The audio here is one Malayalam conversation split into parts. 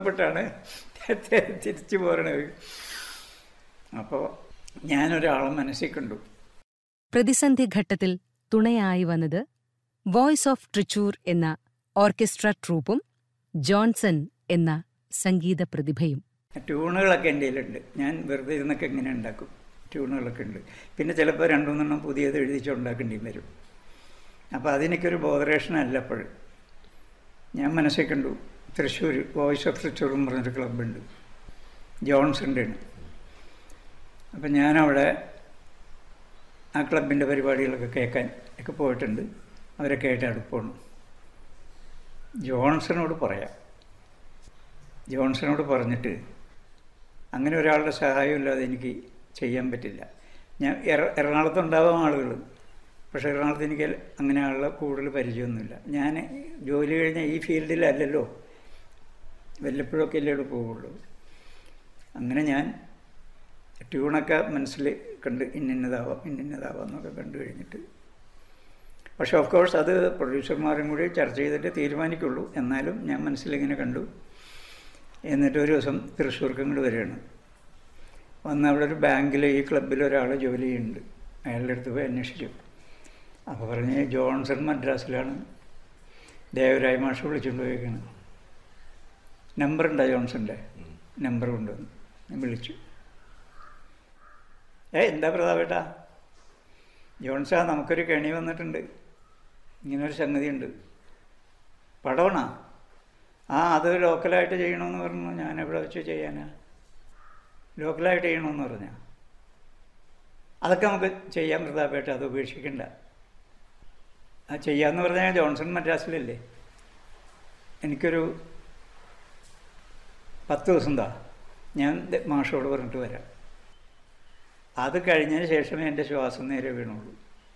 പ്പെട്ടാണ് തിരിച്ചു പോരണത് അപ്പോൾ ഞാനൊരാളെ മനസ്സിൽ കണ്ടു പ്രതിസന്ധി ഘട്ടത്തിൽ തുണയായി വന്നത് വോയ്സ് ഓഫ് ട്രിച്ചൂർ എന്ന ഓർക്കസ്ട്ര ട്രൂപ്പും ജോൺസൺ എന്ന സംഗീത പ്രതിഭയും ട്യൂണുകളൊക്കെ എൻ്റെ കയ്യിലുണ്ട് ഞാൻ വെറുതെ ഇരുന്നൊക്കെ ഇങ്ങനെ ഉണ്ടാക്കും ട്യൂണുകളൊക്കെ ഉണ്ട് പിന്നെ ചിലപ്പോൾ രണ്ടുമൂന്നെണ്ണം പുതിയത് എഴുതിച്ചുണ്ടാക്കേണ്ടിയും വരും അപ്പോൾ അതിനൊക്കൊരു ബോധറേഷൻ അല്ല അപ്പോഴും ഞാൻ മനസ്സിൽ കണ്ടു തൃശ്ശൂർ വോയിസ് ഓഫ് തൃശ്ശൂർ എന്ന് പറഞ്ഞൊരു ക്ലബ്ബുണ്ട് ജോൺസൻ്റെ ആണ് അപ്പം ഞാനവിടെ ആ ക്ലബിൻ്റെ പരിപാടികളൊക്കെ കേൾക്കാൻ ഒക്കെ പോയിട്ടുണ്ട് അവരൊക്കെ ആയിട്ട് അടുപ്പമാണ് ജോൺസണോട് പറയാം ജോൺസണോട് പറഞ്ഞിട്ട് അങ്ങനെ ഒരാളുടെ സഹായം ഇല്ലാതെ എനിക്ക് ചെയ്യാൻ പറ്റില്ല ഞാൻ എറ എറണാകുളത്തുണ്ടാവാം ആളുകൾ പക്ഷേ എറണാകുളത്ത് എനിക്ക് അങ്ങനെ ആളുടെ കൂടുതൽ പരിചയമൊന്നുമില്ല ഞാൻ ജോലി കഴിഞ്ഞ ഈ ഫീൽഡിലല്ലല്ലോ വല്ലപ്പോഴൊക്കെ അല്ലേ ഇവിടെ പോവുള്ളൂ അങ്ങനെ ഞാൻ ട്യൂണൊക്കെ മനസ്സിൽ കണ്ട് ഇന്നിന്നതാവാം ഇന്നിന്നതാവാം എന്നൊക്കെ കണ്ടു കഴിഞ്ഞിട്ട് പക്ഷെ ഓഫ് കോഴ്സ് അത് പ്രൊഡ്യൂസർമാരും കൂടി ചർച്ച ചെയ്തിട്ട് തീരുമാനിക്കുള്ളൂ എന്നാലും ഞാൻ മനസ്സിലിങ്ങനെ കണ്ടു എന്നിട്ട് ഒരു ദിവസം തൃശ്ശൂർക്ക് ഇങ്ങോട്ട് വരികയാണ് വന്ന് അവിടെ ഒരു ബാങ്കിൽ ഈ ക്ലബ്ബിൽ ഒരാൾ ജോലി ചെയ്യുന്നുണ്ട് അയാളുടെ അടുത്ത് പോയി അന്വേഷിച്ചു അപ്പോൾ പറഞ്ഞ് ജോൺസൺ മദ്രാസിലാണ് ദേവരായ മാഷ് വിളിച്ചുകൊണ്ട് പോയേക്കാണ് നമ്പർ ഉണ്ടോ ജോൺസൻ്റെ നമ്പർ കൊണ്ടുവന്നു ഞാൻ വിളിച്ചു ഏ എന്താ പ്രതാപേട്ടാ ജോൺസാ നമുക്കൊരു കെണി വന്നിട്ടുണ്ട് ഇങ്ങനൊരു സംഗതിയുണ്ട് പടവണാ ആ അത് ലോക്കലായിട്ട് ചെയ്യണമെന്ന് പറഞ്ഞു ഞാൻ എവിടെ വെച്ച് ചെയ്യാനാ ലോക്കലായിട്ട് ചെയ്യണമെന്ന് പറഞ്ഞാ അതൊക്കെ നമുക്ക് ചെയ്യാൻ പ്രതാപേട്ട അത് ഉപേക്ഷിക്കണ്ട ആ ചെയ്യാമെന്ന് പറഞ്ഞാൽ ജോൺസൺ മദ്രാസിലല്ലേ എനിക്കൊരു പത്ത് ദിവസം താ ഞാൻ മാഷോട് പറഞ്ഞിട്ട് വരാം അത് കഴിഞ്ഞതിന് ശേഷമേ എൻ്റെ ശ്വാസം നേരെ വീണുള്ളൂ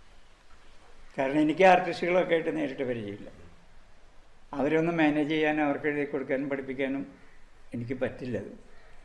കാരണം എനിക്ക് ആർട്ടിസ്റ്റുകളൊക്കെ ആയിട്ട് നേരിട്ട് പരിചയമില്ല അവരൊന്ന് മാനേജ് ചെയ്യാനും അവർക്ക് എഴുതി കൊടുക്കാനും പഠിപ്പിക്കാനും എനിക്ക് പറ്റില്ല അത്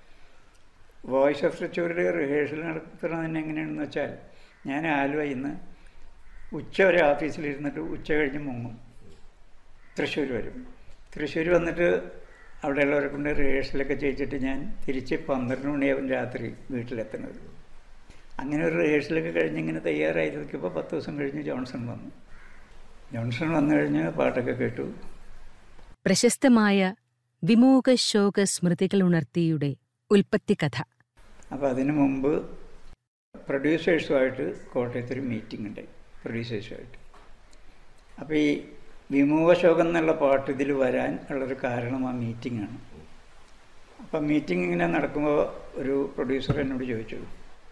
വോയിസ് ഓഫ് റിച്ചൂരുടെ റിഹേഴ്സൽ നടത്തുന്നത് തന്നെ എങ്ങനെയാണെന്ന് വെച്ചാൽ ഞാൻ ആലുവ ഇന്ന് ഉച്ച വരെ ഓഫീസിലിരുന്നിട്ട് ഉച്ച കഴിഞ്ഞ് മുങ്ങും തൃശ്ശൂർ വരും തൃശ്ശൂർ വന്നിട്ട് അവിടെയുള്ളവരെ കൊണ്ട് റിഹേഴ്സലൊക്കെ ചെയ്യിച്ചിട്ട് ഞാൻ തിരിച്ച് പന്ത്രണ്ട് മണിയാവും രാത്രി വീട്ടിലെത്തുന്നത് അങ്ങനെ ഒരു റിഹേഴ്സലൊക്കെ കഴിഞ്ഞ് ഇങ്ങനെ തയ്യാറായി നിൽക്കുമ്പോൾ പത്ത് ദിവസം കഴിഞ്ഞ് ജോൺസൺ വന്നു ജോൺസൺ വന്നു കഴിഞ്ഞ് പാട്ടൊക്കെ കേട്ടു പ്രശസ്തമായ വിമോക ശോക സ്മൃതികൾ ഉണർത്തിയുടെ ഉൽപ്പത്തി കഥ അപ്പോൾ അതിനു മുമ്പ് പ്രൊഡ്യൂസേഴ്സുമായിട്ട് കോട്ടയത്തൊരു മീറ്റിംഗ് ഉണ്ട് പ്രൊഡ്യൂസേഴ്സുമായിട്ട് അപ്പോൾ ഈ വിമോഹശോകം എന്നുള്ള പാട്ട് ഇതിൽ വരാൻ ഉള്ളൊരു കാരണം ആ മീറ്റിംഗാണ് അപ്പം മീറ്റിംഗ് ഇങ്ങനെ നടക്കുമ്പോൾ ഒരു പ്രൊഡ്യൂസർ എന്നോട് ചോദിച്ചു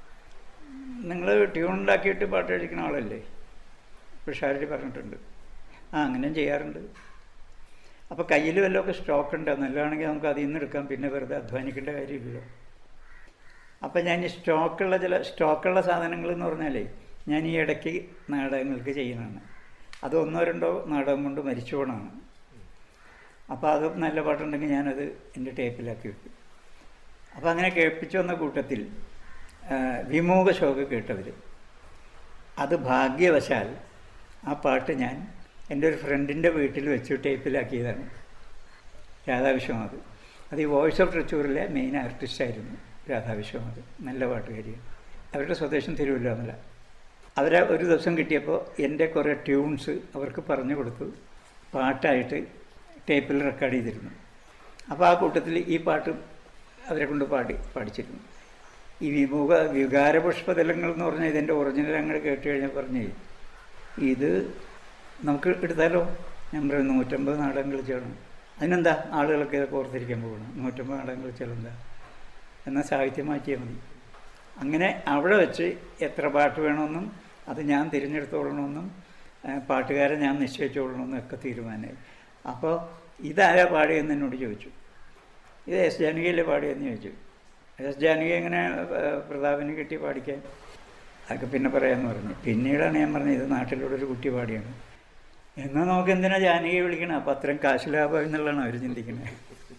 നിങ്ങൾ ട്യൂൺ ഉണ്ടാക്കിയിട്ട് പാട്ട് കഴിക്കുന്ന ആളല്ലേ പിഷാരടി പറഞ്ഞിട്ടുണ്ട് ആ അങ്ങനെയും ചെയ്യാറുണ്ട് അപ്പോൾ കയ്യിൽ വല്ലതൊക്കെ സ്റ്റോക്ക് ഉണ്ട് നല്ലതാണെങ്കിൽ നമുക്ക് അതിൽ നിന്ന് എടുക്കാം പിന്നെ വെറുതെ അധ്വാനിക്കേണ്ട കാര്യമില്ലല്ലോ അപ്പം ഞാൻ ഈ സ്റ്റോക്കുള്ള ചില സ്റ്റോക്കുള്ള സാധനങ്ങൾ എന്ന് പറഞ്ഞാലേ ഞാൻ ഈ ഇടയ്ക്ക് നാടകങ്ങൾക്ക് ചെയ്യുന്നതാണ് അത് ഒന്നോ രണ്ടോ നാടകം കൊണ്ട് മരിച്ചു പോകണമാണ് അപ്പോൾ അത് നല്ല പാട്ടുണ്ടെങ്കിൽ ഞാനത് എൻ്റെ ടേപ്പിലാക്കി വെക്കും അപ്പോൾ അങ്ങനെ കേൾപ്പിച്ചു വന്ന കൂട്ടത്തിൽ വിമോഹ ശോക കേട്ടവർ അത് ഭാഗ്യവശാൽ ആ പാട്ട് ഞാൻ എൻ്റെ ഒരു ഫ്രണ്ടിൻ്റെ വീട്ടിൽ വെച്ച് ടേപ്പിലാക്കിയതാണ് രാധാവിശ്വനാഥ് അത് ഈ വോയിസ് ഓഫ് ട്രിച്ചൂറിലെ മെയിൻ ആർട്ടിസ്റ്റായിരുന്നു രാധാവിശ്വനാഥ് നല്ല പാട്ടുകാരിയാണ് അവരുടെ സ്വദേശം തിരുവല്ലാമല അവരെ ഒരു ദിവസം കിട്ടിയപ്പോൾ എൻ്റെ കുറേ ട്യൂൺസ് അവർക്ക് പറഞ്ഞു കൊടുത്തു പാട്ടായിട്ട് ടേപ്പിൽ റെക്കോർഡ് ചെയ്തിരുന്നു അപ്പോൾ ആ കൂട്ടത്തിൽ ഈ പാട്ട് അവരെ കൊണ്ട് പാടി പാടിച്ചിരുന്നു ഈ വിമുഖ വികാരപുഷ്പതലങ്ങൾ എന്ന് പറഞ്ഞാൽ ഇതിൻ്റെ ഒറിജിനൽ അങ്ങനെ കേട്ട് കഴിഞ്ഞാൽ പറഞ്ഞേ ഇത് നമുക്ക് എടുത്താലോ ഞാൻ പറയും നൂറ്റമ്പത് നാടകം കളിച്ചാണ് അതിനെന്താ ആളുകളൊക്കെ ഇതൊക്കെ ഓർത്തിരിക്കാൻ പോകണം നൂറ്റമ്പത് നാടകം കളിച്ചാൽ എന്താ എന്നാൽ സാഹിത്യം മാറ്റിയാൽ മതി അങ്ങനെ അവിടെ വെച്ച് എത്ര പാട്ട് വേണമെന്നും അത് ഞാൻ തിരഞ്ഞെടുത്തോളണമെന്നും പാട്ടുകാരെ ഞാൻ നിശ്ചയിച്ചോളണമെന്നും ഒക്കെ തീരുമാനമായി അപ്പോൾ ഇതാരാ പാടിയെന്ന് എന്നോട് ചോദിച്ചു ഇത് എസ് ജാനകിയല്ലേ പാടിയെന്ന് ചോദിച്ചു എസ് ജാനകി എങ്ങനെ പ്രതാപിന് കിട്ടി പാടിക്കാൻ അതൊക്കെ പിന്നെ പറയാമെന്ന് പറഞ്ഞു പിന്നീടാണ് ഞാൻ പറഞ്ഞത് ഇത് നാട്ടിലൂടെ ഒരു കുട്ടി പാടിയാണ് എന്നാൽ നമുക്ക് എന്തിനാ ജാനകിയെ വിളിക്കണം അപ്പം അത്രയും കാശ് ലാഭം എന്നുള്ളതാണ് അവർ ചിന്തിക്കുന്നത്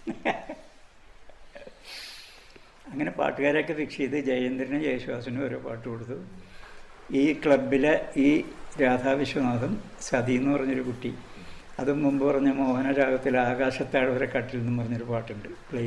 അങ്ങനെ പാട്ടുകാരെയൊക്കെ ഫിക്സ് ചെയ്ത് ജയേന്ദ്രനും ജയശ്വാസനും ഓരോ പാട്ട് കൊടുത്തു ഈ ക്ലബിലെ ഈ രാധാ വിശ്വനാഥും സതി എന്ന് പറഞ്ഞൊരു കുട്ടി അതും മുമ്പ് പറഞ്ഞ മോഹനരാഗത്തിൽ ആകാശത്താഴ് വരെ കട്ടിൽ എന്നും പറഞ്ഞൊരു പാട്ടുണ്ട് പ്ലേ